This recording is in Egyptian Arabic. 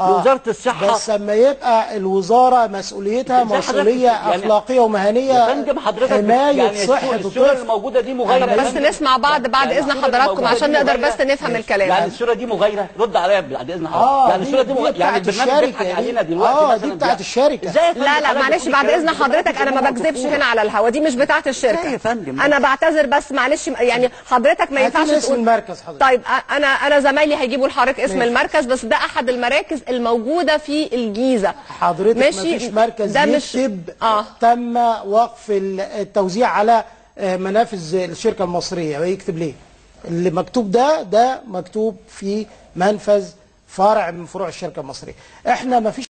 لوزاره الصحه بس لما يبقى الوزاره مسؤوليتها إزاي حضرتك- مسؤوليه يعني- اخلاقيه ومهنيه يا فندم حضرتك بت- حمايه يعني صحه الصورة- الصوره الطفل الموجوده دي مغايره يا بس فندم. نسمع بعض بعد يعني إذن الصورة حضراتكم الموجودة عشان دي نقدر مغايرة. بس نفهم الكلام. يعني الصوره دي مغايره رد عليا بعد اذن حضرتك اه يعني الصوره دي, دي مغ- يعني بتاعت البرنامج الشركة بيضحك دي. علينا دلوقتي آه، مثلا دي بتاعت الشركة. ازاي يا فندم لا لا حضرتك معلش بتقول بعد الكلام اذن ده؟ حضرتك انا ما بكذبش هنا على الهوا دي مش بتاعه الشركه ازاي يا فندم؟ انا بعتذر بس معلش يعني حضرتك ما هاتي ينفعش لي اسم تقول المركز حضرتك. طيب أ- انا انا زمايلي هيجيبوا لحضرتك اسم ماشي. المركز بس ده احد المراكز الموجوده في الجيزه حضرتك ما فيش مركز ده مش يكتب اه تم وقف التوزيع على آه، منافذ الشركه المصريه يكتب ليه اللي مكتوب ده ده مكتوب في منفذ فرع من فروع الشركه المصريه احنا ما فيش